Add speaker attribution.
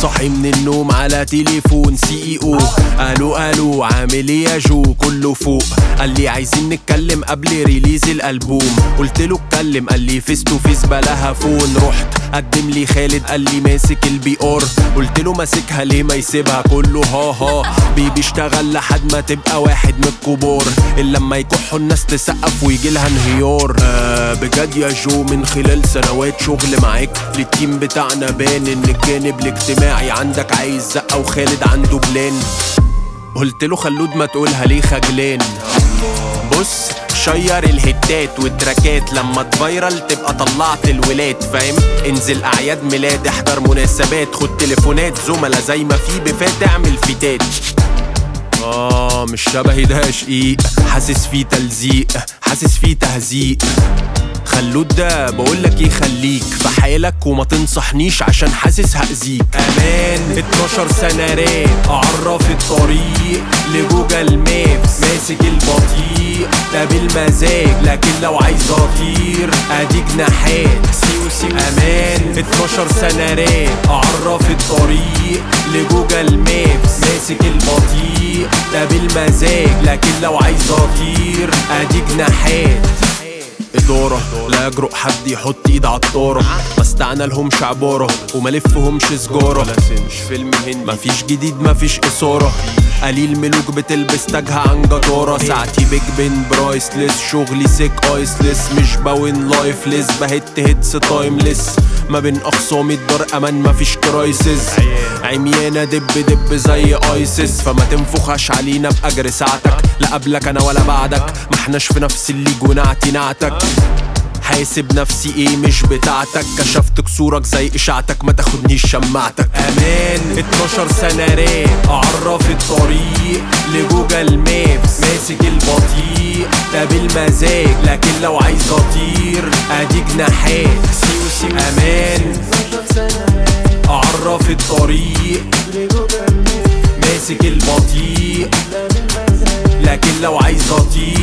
Speaker 1: صاحي من النوم على تليفون سي اي او الو الو عامل ايه يا جو كله فوق قال لي عايزين نتكلم قبل ريليز الالبوم قلت له اتكلم قال لي فيس تو فيس بلاها فون رحت قدم لي خالد قال لي ماسك البي ار قلت له ماسكها ليه ما يسيبها كله ها ها بيبي اشتغل لحد ما تبقى واحد من الكبار الا لما يكحوا الناس تسقف ويجي لها انهيار آه بجد يا جو من خلال سنوات شغل معاك للتيم بتاعنا بان ان الجانب الاجتماعي عندك عايز زقه وخالد عنده بلان قلت له خلود ما تقولها ليه خجلان بص شير الهتات والتراكات لما تفيرل تبقى طلعت الولاد فاهم انزل اعياد ميلاد احضر مناسبات خد تليفونات زملاء زي ما في بفات اعمل فيتات اه مش شبهي ده شقيق حاسس فيه تلزيق حاسس فيه تهزيق خلود ده بقولك ايه خليك في حالك وما تنصحنيش عشان حاسس هأذيك امان 12 سنة راب اعرف الطريق لجوجل مابس ماسك البطيء ده بالمزاج لكن لو عايز اطير ادي جناحات سيو سيو امان 12 سنة راب اعرف الطريق لجوجل مابس ماسك البطيء ده بالمزاج لكن لو عايز اطير ادي جناحات إدارة لا يجرؤ حد يحط إيد على الطارة ما استعنى لهمش عبارة وما لفهمش سجارة مش فيلم هندي مفيش جديد مفيش إثارة قليل ملوك بتلبس تاجها عن جدارة ساعتي بيج بن برايسلس شغلي سيك ايسلس مش باوين لايفلس بهت هيتس تايملس ما بين اخصامي الدار امان مفيش كرايسس عميانة دب دب زي ايسس فما تنفخش علينا باجر ساعتك لا قبلك انا ولا بعدك ما احناش في نفس الليج ونعتي نعتك حاسب نفسي ايه مش بتاعتك كشفت كسورك زي اشاعتك ما تاخدنيش شماعتك امان 12 سنة راب اعرف الطريق لجوجل مابس ماسك البطيء ده بالمزاج لكن لو عايز اطير ادي جناحات سيو سيو امان اعرف الطريق ماسك البطيء لكن لو عايز اطير